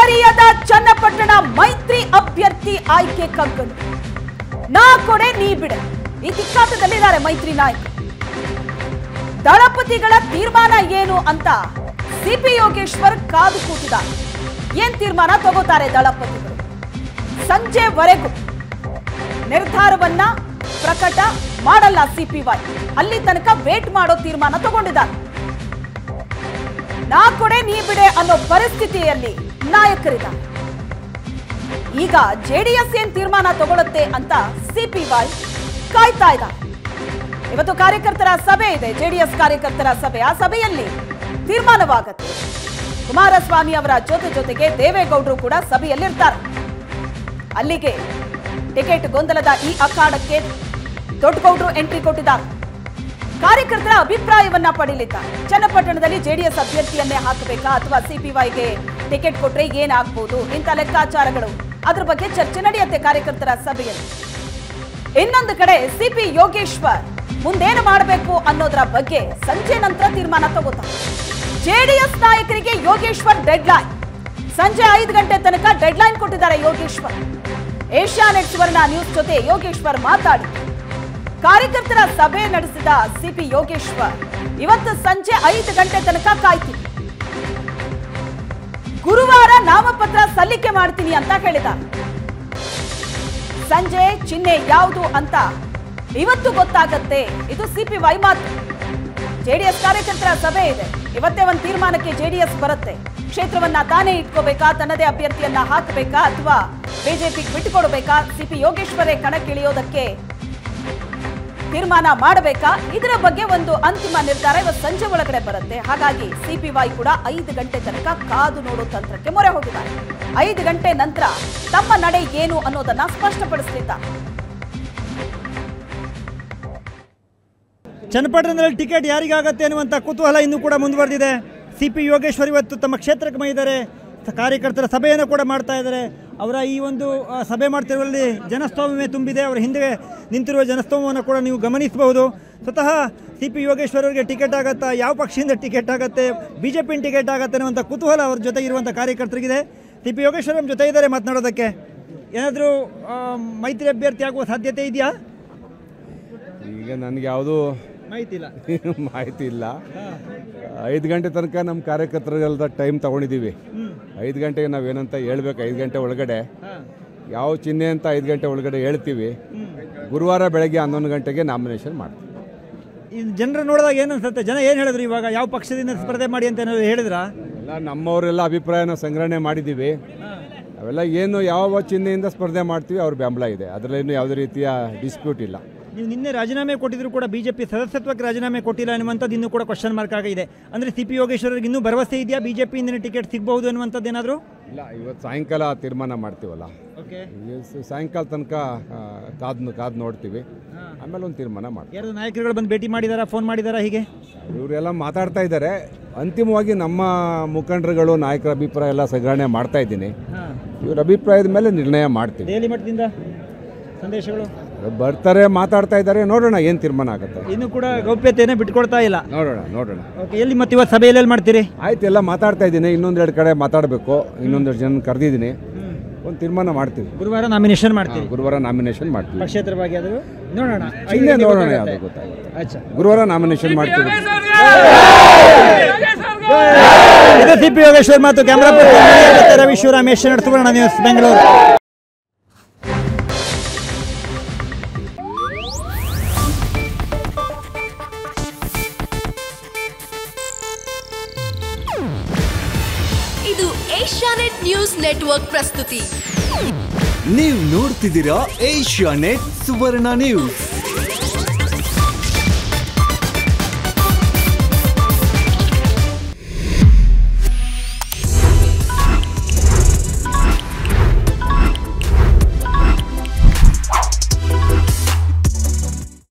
ಹರಿಯದ ಚನ್ನಪಟ್ಟಣ ಮೈತ್ರಿ ಅಭ್ಯರ್ಥಿ ಆಯ್ಕೆ ಕಗ್ಗಲು ನಾ ಕೊಡೆ ನೀ ಬಿಡೆ ಈ ತಿಕ್ಕಾಟದಲ್ಲಿದ್ದಾರೆ ಮೈತ್ರಿ ನಾಯಕ ದಳಪತಿಗಳ ತೀರ್ಮಾನ ಏನು ಅಂತ ಸಿಪಿ ಯೋಗೇಶ್ವರ್ ಕಾದು ಕೂತಿದ್ದಾರೆ ಏನ್ ತೀರ್ಮಾನ ತಗೋತಾರೆ ದಳಪತಿಗಳು ಸಂಜೆವರೆಗೂ ನಿರ್ಧಾರವನ್ನ ಪ್ರಕಟ ಮಾಡಲ್ಲ ಸಿಪಿವೈ ಅಲ್ಲಿ ತನಕ ವೇಟ್ ಮಾಡೋ ತೀರ್ಮಾನ ತಗೊಂಡಿದ್ದಾರೆ ನಾ ಕೊಡೆ ನೀ ಬಿಡೆ ಅನ್ನೋ ಪರಿಸ್ಥಿತಿಯಲ್ಲಿ ನಾಯಕರಿದ್ದಾರೆ ಈಗ ಜೆಡಿಎಸ್ ಏನ್ ತೀರ್ಮಾನ ತಗೊಳುತ್ತೆ ಅಂತ ಸಿಪಿವೈ ಕಾಯ್ತಾ ಇದ್ದಾರೆ ಇವತ್ತು ಕಾರ್ಯಕರ್ತರ ಸಭೆ ಇದೆ ಜೆಡಿಎಸ್ ಕಾರ್ಯಕರ್ತರ ಸಭೆ ಆ ಸಭೆಯಲ್ಲಿ ತೀರ್ಮಾನವಾಗತ್ತೆ ಕುಮಾರಸ್ವಾಮಿ ಅವರ ಜೊತೆ ಜೊತೆಗೆ ದೇವೇಗೌಡರು ಕೂಡ ಸಭೆಯಲ್ಲಿರ್ತಾರೆ ಅಲ್ಲಿಗೆ ಟಿಕೆಟ್ ಗೊಂದಲದ ಈ ಅಖಾಡಕ್ಕೆ ದೊಡ್ಡಗೌಡರು ಎಂಟ್ರಿ ಕೊಟ್ಟಿದ್ದಾರೆ ಕಾರ್ಯಕರ್ತರ ಅಭಿಪ್ರಾಯವನ್ನ ಪಡೀಲಿದ್ದಾರೆ ಚನ್ನಪಟ್ಟಣದಲ್ಲಿ ಜೆಡಿಎಸ್ ಅಭ್ಯರ್ಥಿಯನ್ನೇ ಹಾಕಬೇಕಾ ಅಥವಾ ಸಿಪಿವೈಗೆ ಟಿಕೆಟ್ ಕೊಟ್ರೆ ಏನಾಗ್ಬೋದು ಇಂಥ ಲೆಕ್ಕಾಚಾರಗಳು ಅದ್ರ ಬಗ್ಗೆ ಚರ್ಚೆ ನಡೆಯುತ್ತೆ ಕಾರ್ಯಕರ್ತರ ಸಭೆಯಲ್ಲಿ ಇನ್ನೊಂದು ಕಡೆ ಸಿಪಿ ಯೋಗೇಶ್ವರ್ ಮುಂದೇನು ಮಾಡಬೇಕು ಅನ್ನೋದರ ಬಗ್ಗೆ ಸಂಜೆ ನಂತರ ತೀರ್ಮಾನ ತಗೋತಾರೆ ಜೆಡಿಎಸ್ ನಾಯಕರಿಗೆ ಯೋಗೇಶ್ವರ್ ಡೆಡ್ಲೈನ್ ಸಂಜೆ ಐದು ಗಂಟೆ ತನಕ ಡೆಡ್ಲೈನ್ ಕೊಟ್ಟಿದ್ದಾರೆ ಯೋಗೇಶ್ವರ್ ಏಷ್ಯಾನೆಟ್ ಸುವರ್ಣ ನ್ಯೂಸ್ ಜೊತೆ ಯೋಗೇಶ್ವರ್ ಮಾತಾಡಿ ಕಾರ್ಯಕರ್ತರ ಸಭೆ ನಡೆಸಿದ ಸಿಪಿ ಯೋಗೇಶ್ವರ್ ಇವತ್ತು ಸಂಜೆ ಐದು ಗಂಟೆ ತನಕ ಕಾಯ್ತೀನಿ ಗುರುವಾರ ನಾಮಪತ್ರ ಸಲ್ಲಿಕೆ ಮಾಡ್ತೀನಿ ಅಂತ ಹೇಳಿದ್ದಾರೆ ಸಂಜೆ ಚಿಹ್ನೆ ಯಾವುದು ಅಂತ ಇವತ್ತು ಗೊತ್ತಾಗತ್ತೆ ಇದು ಸಿಪಿವೈ ಮಾತು ಜೆಡಿಎಸ್ ಕಾರ್ಯಕರ್ತರ ಸಭೆ ಇದೆ ಇವತ್ತೇ ಒಂದು ತೀರ್ಮಾನಕ್ಕೆ ಜೆಡಿಎಸ್ ಬರುತ್ತೆ ಕ್ಷೇತ್ರವನ್ನ ತಾನೇ ಇಟ್ಕೋಬೇಕಾ ತನ್ನದೇ ಅಭ್ಯರ್ಥಿಯನ್ನ ಹಾಕಬೇಕಾ ಅಥವಾ ಬಿಜೆಪಿಗೆ ಬಿಟ್ಟುಕೊಡ್ಬೇಕಾ ಸಿಪಿ ಯೋಗೇಶ್ವರೇ ಕಣಕ್ಕಿಳಿಯೋದಕ್ಕೆ ತೀರ್ಮಾನ ಮಾಡಬೇಕಾ ಇದರ ಬಗ್ಗೆ ಒಂದು ಅಂತಿಮ ನಿರ್ಧಾರ ಇವತ್ತು ಸಂಜೆ ಒಳಗಡೆ ಬರುತ್ತೆ ಹಾಗಾಗಿ ಸಿಪಿವೈ ಕೂಡ ಐದು ಗಂಟೆ ತನಕ ಕಾದು ನೋಡೋ ತಂತ್ರಕ್ಕೆ ಮೊರೆ ಹೋಗಿದ್ದಾರೆ ಐದು ಗಂಟೆ ನಂತರ ತಮ್ಮ ನಡೆ ಏನು ಅನ್ನೋದನ್ನ ಸ್ಪಷ್ಟಪಡಿಸಲಿದ್ದಾರೆ ಚನ್ನಪಟ್ಟಣದಲ್ಲಿ ಟಿಕೆಟ್ ಯಾರಿಗಾಗತ್ತೆ ಅನ್ನುವಂಥ ಕುತೂಹಲ ಇನ್ನೂ ಕೂಡ ಮುಂದುವರೆದಿದೆ ಸಿ ಪಿ ಯೋಗೇಶ್ವರ್ ಇವತ್ತು ತಮ್ಮ ಕ್ಷೇತ್ರಕ್ಕೆ ಬಂದಿದ್ದಾರೆ ಸ- ಕಾರ್ಯಕರ್ತರ ಸಭೆಯನ್ನು ಕೂಡ ಮಾಡ್ತಾ ಇದ್ದಾರೆ ಅವರ ಈ ಒಂದು ಆ, ಸಭೆ ಮಾಡ್ತಿರುವಲ್ಲಿ ಜನಸ್ತೋಮವೇ ತುಂಬಿದೆ ಅವರ ಹಿಂದೆ ನಿಂತಿರುವ ಜನಸ್ತೋಮವನ್ನು ಕೂಡ ನೀವು ಗಮನಿಸಬಹುದು ಸ್ವತಃ ಸಿ ಪಿ ಯೋಗೇಶ್ವರ್ ಅವರಿಗೆ ಟಿಕೆಟ್ ಆಗತ್ತಾ ಯಾವ ಪಕ್ಷದಿಂದ ಟಿಕೆಟ್ ಆಗುತ್ತೆ ಬಿ ಜೆ ಪಿನ ಟಿಕೆಟ್ ಆಗುತ್ತೆ ಅನ್ನುವಂಥ ಕುತೂಹಲ ಅವ್ರ ಜೊತೆ ಇರುವಂಥ ಕಾರ್ಯಕರ್ತರಿಗಿದೆ ಸಿ ಪಿ ಯೋಗೇಶ್ವರ್ ನಮ್ಮ ಜೊತೆ ಇದ್ದಾರೆ ಮಾತನಾಡೋದಕ್ಕೆ ಏನಾದರೂ ಮೈತ್ರಿ ಅಭ್ಯರ್ಥಿ ಆಗುವ ಸಾಧ್ಯತೆ ಇದೆಯಾ ಈಗ ನನಗೆ ಯಾವುದೂ ಮಾಹಿತಿ ಇಲ್ಲ ಮಾಹಿತಿ ಇಲ್ಲ ಐದು ಗಂಟೆ ತನಕ ನಮ್ಮ ಕಾರ್ಯಕರ್ತರಿಗೆಲ್ಲ ಟೈಮ್ ತಗೊಂಡಿದ್ದೀವಿ ಐದು ಗಂಟೆಗೆ ನಾವೇನಂತ ಹೇಳ್ಬೇಕು ಐದು ಗಂಟೆ ಒಳಗಡೆ ಯಾವ ಚಿಹ್ನೆ ಅಂತ ಐದು ಗಂಟೆ ಒಳಗಡೆ ಹೇಳ್ತೀವಿ ಗುರುವಾರ ಬೆಳಗ್ಗೆ ಹನ್ನೊಂದು ಗಂಟೆಗೆ ನಾಮಿನೇಷನ್ ಮಾಡ್ತೀವಿ ಈ ಜನರು ನೋಡಿದಾಗ ಏನು ಅನ್ಸುತ್ತೆ ಜನ ಏನು ಹೇಳಿದ್ರು ಇವಾಗ ಯಾವ ಪಕ್ಷದಿಂದ ಸ್ಪರ್ಧೆ ಮಾಡಿ ಅಂತ ಏನಾದ್ರು ಹೇಳಿದ್ರಾ ಎಲ್ಲ ನಮ್ಮವರೆಲ್ಲ ಅಭಿಪ್ರಾಯನ ಸಂಗ್ರಹಣೆ ಮಾಡಿದ್ದೀವಿ ಅವೆಲ್ಲ ಏನು ಯಾವ ಚಿಹ್ನೆಯಿಂದ ಸ್ಪರ್ಧೆ ಮಾಡ್ತೀವಿ ಅವ್ರ ಬೆಂಬಲ ಇದೆ ಅದರಲ್ಲೇನು ಯಾವುದೇ ರೀತಿಯ ಡಿಸ್ಪ್ಯೂಟ್ ಇಲ್ಲ ನೀವು ನಿನ್ನೆ ರಾಜೀನಾಮೆ ಕೊಟ್ಟಿದ್ರು ಕೂಡ ಬಿಜೆಪಿ ಸದಸ್ಯತ್ವಕ್ಕೆ ರಾಜೀನಾಮೆ ಕೊಟ್ಟಿಲ್ಲ ಅನ್ನುವಂಥದ್ದು ಇನ್ನೂ ಕೂಡ ಕ್ವಶನ್ ಮಾರ್ಕ್ ಆಗಿದೆ ಅಂದ್ರೆ ಸಿ ಪಿ ಯೋಗೇಶ್ವರರಿಗೆ ಇನ್ನೂ ಭರವಸೆ ಇದೆಯಾ ಬಿಜೆಪಿಯಿಂದ ಟಿಕೆಟ್ ಸಿಗಬಹುದು ಅನ್ನುವಂಥದ್ದು ಏನಾದರೂ ಇಲ್ಲ ಇವತ್ತು ಸಾಯಂಕಾಲ ತೀರ್ಮಾನ ಮಾಡ್ತೀವಲ್ಲ ಓಕೆ ಈ ಸ- ಸಾಯಂಕಾಲ ತನಕ ಕಾದು ಕಾದು ನೋಡ್ತೀವಿ ಆಮೇಲೆ ಒಂದು ತೀರ್ಮಾನ ಮಾಡ್ತೀವಿ ಯಾರು ನಾಯಕರುಗಳು ಬಂದು ಭೇಟಿ ಮಾಡಿದಾರಾ ಫೋನ್ ಮಾಡಿದಾರಾ ಹೀಗೆ ಇವರೆಲ್ಲ ಮಾತಾಡ್ತಾ ಇದ್ದಾರೆ ಅಂತಿಮವಾಗಿ ನಮ್ಮ ಮುಖಂಡರುಗಳು ನಾಯಕರ ಅಭಿಪ್ರಾಯ ಎಲ್ಲ ಸಂಗ್ರಹಣೆ ಮಾಡ್ತಾ ಇದ್ದೀನಿ ಇವ್ರ ಅಭಿಪ್ರಾಯದ ಮೇಲೆ ನಿರ್ಣಯ ಮಾಡ್ತೀವಿ ದೆಹಲಿ ಮಟ್ಟದಿಂದ ಸಂದೇಶಗಳು ಬರ್ತಾರೆ ಮಾತಾಡ್ತಾ ಇದ್ದಾರೆ ನೋಡೋಣ ಏನು ತೀರ್ಮಾನ ಆಗುತ್ತೆ ಇನ್ನೂ ಕೂಡ ಗೌಪ್ಯತೆಯನ್ನು ಬಿಟ್ಕೊಡ್ತಾ ಇಲ್ಲ ನೋಡೋಣ ನೋಡೋಣ ಓಕೆ ಎಲ್ಲಿ ಮತ್ತೆ ಇವತ್ತು ಸಭೆಯಲ್ಲಿ ಎಲ್ಲಿ ಮಾಡ್ತೀರಿ ಆಯ್ತು ಎಲ್ಲ ಮಾತಾಡ್ತಾ ಇದ್ದೀನಿ ಇನ್ನೊಂದೆರಡು ಕಡೆ ಮಾತಾಡಬೇಕು ಇನ್ನೊಂದೆರಡು ಜನ ಕರೆದಿದ್ದೀನಿ ಒಂದು ತೀರ್ಮಾನ ಮಾಡ್ತೀವಿ ಗುರುವಾರ ನಾಮಿನೇಷನ್ ಮಾಡ್ತೀರಿ ಗುರುವಾರ ನಾಮಿನೇಷನ್ ಮಾಡ್ತೀವಿ ಪಕ್ಷೇತರವಾಗಿ ಅದು ನೋಡೋಣ ಚಿಹ್ನೆ ನೋಡೋಣ ಯಾವುದು ಗೊತ್ತಾಗುತ್ತೆ ಅಚ್ಚಾ ಗುರುವಾರ ನಾಮಿನೇಷನ್ ಮಾಡ್ತೀವಿ ಇದು ಸಿ ಪಿ ಯೋಗೇಶ್ವರ್ ಮತ್ತು camera person Ravi Shivaram Asian Suvarna news Bengaluru ಇದು ಏಷ್ಯಾನೆಟ್ ನ್ಯೂಸ್ ನೆಟ್ವರ್ಕ್ ಪ್ರಸ್ತುತಿ ನೀವು ನೋಡ್ತಿದ್ದೀರಾ ಏಷ್ಯಾ ನೆಟ್ ಸುವರ್ಣ ನ್ಯೂಸ್